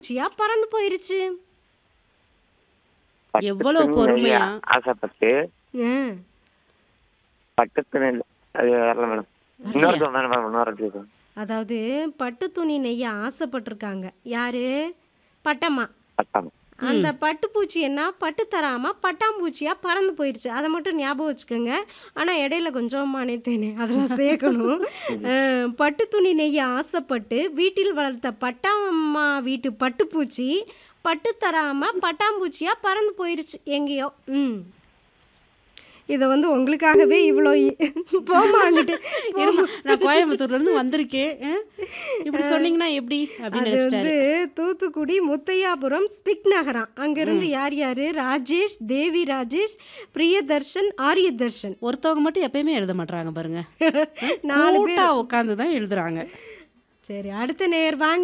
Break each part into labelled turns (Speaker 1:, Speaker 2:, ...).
Speaker 1: சியா பறந்து போயிருச்சு
Speaker 2: எவ்வளவு பொறுமையா?
Speaker 3: ஆசைப்பட்டு
Speaker 1: ஆ,
Speaker 3: பக்கத்துல அது வரல மேடம் இன்னொரு சொல்றேன் மேடம் இன்னொரு கேட்கும்
Speaker 1: அதாவது பட்டு துணி நெய்ய ஆசைப்பட்டிருக்காங்க யாரு பட்டம்மா
Speaker 3: பட்டம்
Speaker 1: அந்த பட்டுப்பூச்சி என்ன பட்டு தராம பட்டாம்பூச்சியா பறந்து போயிருச்சு அதை மட்டும் ஞாபகம் வச்சுக்கோங்க ஆனா இடையில கொஞ்சம் மனைத்தேனே அதெல்லாம் சேர்க்கணும் அஹ், பட்டு துணி நெய்ய ஆசைப்பட்டு வீட்டில் வளர்த்த பட்டாம்மா வீட்டு பட்டுப்பூச்சி பட்டு தராம பட்டாம்பூச்சியா பறந்து போயிருச்சு எங்கேயோ ம் இதை வந்து உங்களுக்காகவே இவ்வளோ போமா அங்கிட்டு
Speaker 2: இருமா நான் கோயம்புத்தூர்ல இருந்து வந்திருக்கேன் ஆ? இப்படி சொன்னீங்கன்னா எப்படி அப்படின்னு
Speaker 1: அது
Speaker 2: நினைச்சிட்டாரு
Speaker 1: வந்து தூத்துக்குடி முத்தையாபுரம் ஸ்பிக் நகரம் அங்கிருந்து யார் யாரு ராஜேஷ் தேவி ராஜேஷ் பிரியதர்ஷன் ஆரியதர்ஷன்
Speaker 2: ஒருத்தவங்க மட்டும் எப்பயுமே எழுத மாட்டாங்க பாருங்க
Speaker 1: நாலு
Speaker 2: கூட்டா உட்காந்து தான் எழுதுறாங்க
Speaker 1: சரி அடுத்த நேர் வாங்க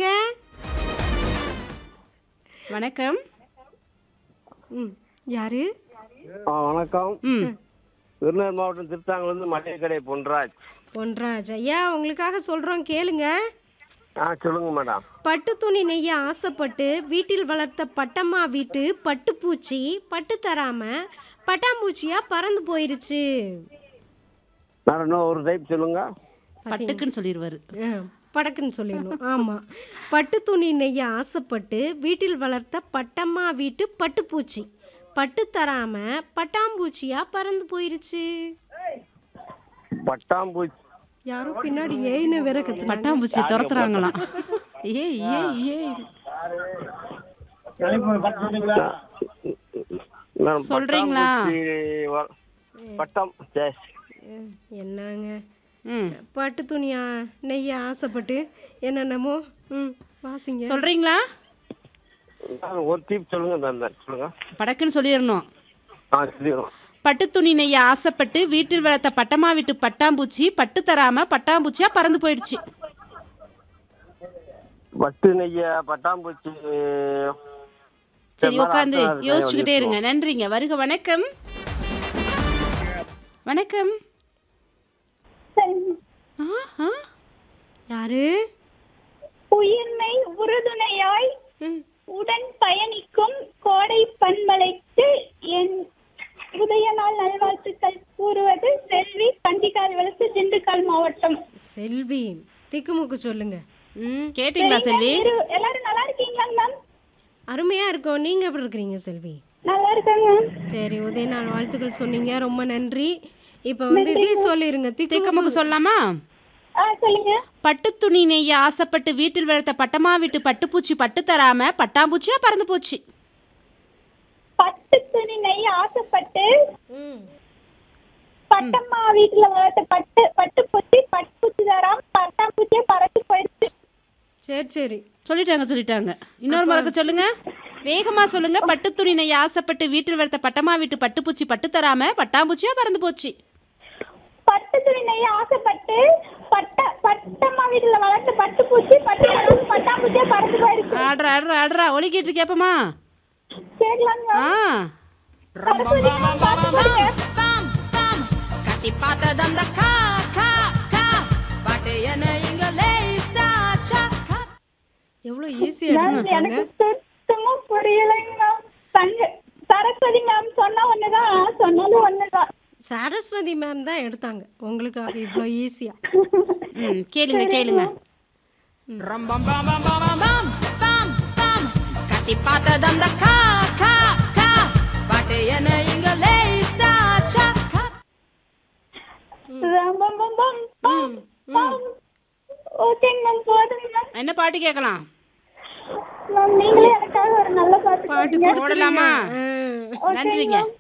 Speaker 2: வணக்கம்
Speaker 1: ம் யாரு
Speaker 4: ஆ வணக்கம்
Speaker 2: ம்
Speaker 4: விருதுநகர் மாவட்டம் திருத்தாங்கலேருந்து மளிகை கடை பொன்ராஜ்
Speaker 1: பொன்ராஜ் ஐயா உங்களுக்காக சொல்றோம் கேளுங்க
Speaker 4: ஆ சொல்லுங்க மேடம்
Speaker 1: பட்டு துணி நெய்ய ஆசைப்பட்டு வீட்டில் வளர்த்த பட்டம்மா வீட்டு பட்டுப்பூச்சி பட்டு தராம பட்டாம்பூச்சியா பறந்து போயிருச்சு
Speaker 4: மேடம் இன்னும் ஒரு டைப் சொல்லுங்க
Speaker 2: பட்டுக்குன்னு சொல்லிடுவாரு
Speaker 1: ஆ, படக்குன்னு சொல்லிடணும் ஆமாம் பட்டு துணி நெய்ய ஆசைப்பட்டு வீட்டில் வளர்த்த பட்டம்மா வீட்டு பட்டுப்பூச்சி பட்டு தராம பட்டாம்பூச்சியா பறந்து போயிருச்சு
Speaker 4: பட்டாம்பூச்சி
Speaker 1: யாரோ பின்னாடி ஏய்னு வேற கத்து
Speaker 2: பட்டாம்பூச்சி துரத்துறாங்களாம் ஏய் ஏய் ஏய்
Speaker 4: மேடம்,
Speaker 2: சொல்றீங்களா?
Speaker 4: பட்டாம்பூச்சி வ- பட்டம் சரி.
Speaker 1: என்னங்க
Speaker 2: ம்
Speaker 1: பட்டு துணியா நெய்ய ஆசைப்பட்டு என்னென்னமோ ம் வாசிங்க
Speaker 2: சொல்றீங்களா
Speaker 4: மேடம், ஒரு டீப் சொல்லுங்க இந்த சொல்லுங்க
Speaker 2: படக்குன்னு சொல்லிடணும்
Speaker 4: ஆ சொல்லிடுறோம்
Speaker 2: பட்டு துணி நெய்ய ஆசைப்பட்டு வீட்டில் வளர்த்த பட்டம்மா வீட்டு பட்டாம்பூச்சி பட்டு தராம பட்டாம்பூச்சியா பறந்து போயிடுச்சு
Speaker 4: பட்டு நெய்ய பட்டாம்பூச்சி
Speaker 2: சரி உட்காந்து
Speaker 4: மேடம், அது
Speaker 2: யோசிச்சுக்கிட்டே
Speaker 4: வெளியே
Speaker 2: இருங்க நன்றிங்க வருக வணக்கம் வணக்கம் ஆ, ஆ.
Speaker 1: யாரு
Speaker 5: உயிர்மை உறுதுணையாய்
Speaker 1: ம்,
Speaker 5: உடன் பயணிக்கும் கோடை பண்பலைக்கு என் உதய நாள் நல்வாழ்த்துக்கள் கூறுவது செல்வி பண்டிகால் வளர்த்து திண்டுக்கல் மாவட்டம்
Speaker 1: செல்வி திக்குமுக்கு சொல்லுங்க ம்
Speaker 2: கேட்டீங்களா செல்வி
Speaker 5: இரு- எல்லாரும் நல்லா இருக்கீங்களா மேம்
Speaker 1: அருமையா இருக்கோம் நீங்க எப்படி இருக்கிறீங்க செல்வி
Speaker 5: நல்லா இருக்காங்க
Speaker 1: சரி உதய நாள் வாழ்த்துக்கள் சொன்னீங்க ரொம்ப நன்றி இப்போ வந்து இது சொல்லிருங்க திக்கு
Speaker 2: திக்கமுக்கு சொல்லலாமா
Speaker 5: ஆ சொல்லுங்க
Speaker 2: பட்டு துணி நெய்ய ஆசைப்பட்டு வீட்டில் வளர்த்த பட்டம்மா வீட்டு பட்டுப்பூச்சி பட்டு தராம பட்டாம்பூச்சியா பறந்து போச்சு
Speaker 5: பட்டு துணி நெய் ஆசைப்பட்டு
Speaker 1: ம்
Speaker 5: பட்டம்மா வீட்டுல வளர்த்த பட்டு பட்டு பூச்சி பட்டு பூச்சி தராம பட்டாம்பூச்சியே பறந்து போயிடுச்சு
Speaker 1: சரி சரி
Speaker 2: சொல்லிட்டாங்க சொல்லிட்டாங்க இன்னொரு முறைக்கு சொல்லுங்க வேகமா சொல்லுங்க பட்டு துணி நெய்ய ஆசைப்பட்டு வீட்டில் வளர்த்த பட்டம்மா வீட்டு பட்டுப்பூச்சி பட்டு தராம பட்டாம்பூச்சியா பறந்து போச்சு
Speaker 5: பட்டு துணி நெய்ய ஆசைப்பட்டு பட்ட பட்டம்மா வீட்டுல வளர்த்த பட்டு பூச்சி பட்டு தராம பட்டாம்பூச்சியே பறந்து போயிடுச்சு
Speaker 2: ஆடுறா ஆடுறா ஆடுறா ஒலி கேட்டு கேப்பமா
Speaker 5: கேட்கலாங்க
Speaker 2: ஆ
Speaker 5: சரஸ்வதி மேம் பாட்டு பாடுங்க
Speaker 6: கட்டி பார்த்ததந்த கா கா கா பாட்டு என்ன இங்க லேசா சக்கா
Speaker 1: எவ்வளோ ஈஸியாக
Speaker 5: மேம்
Speaker 1: எடுத்துருக்காங்க
Speaker 5: எனக்கு சுத்தமா புரியலைங்க மேம் சங்க சரஸ்வதி மேம் சொன்னா ஒண்ணுதான் சொன்னது ஒண்ணுதான்
Speaker 1: சரஸ்வதி மேம் தான் எடுத்தாங்க உங்களுக்காக இவ்வளோ ஈஸியாக
Speaker 2: ம் கேளுங்க கேளுங்க
Speaker 6: ரம் பம் பம் பம் பம் பம் பம் பம் பம் கட்டி பார்த்ததந்த கா கா கா பாட்டு என்ன இங்க லேசா சக்கா
Speaker 5: பம் பம் பம் பம் பம் பம். ஓகேங்க மேம் போதுங்க மேம்
Speaker 2: என்ன பாட்டு கேட்கலாம்
Speaker 5: மேம் நீங்களே எனக்காக ஒரு நல்ல பாட்டு
Speaker 1: பாட்டு
Speaker 5: பாடுங்க.
Speaker 2: போடலாமா
Speaker 1: ஆ.
Speaker 5: ஓகேங்க
Speaker 2: நன்றிங்க
Speaker 5: மேம்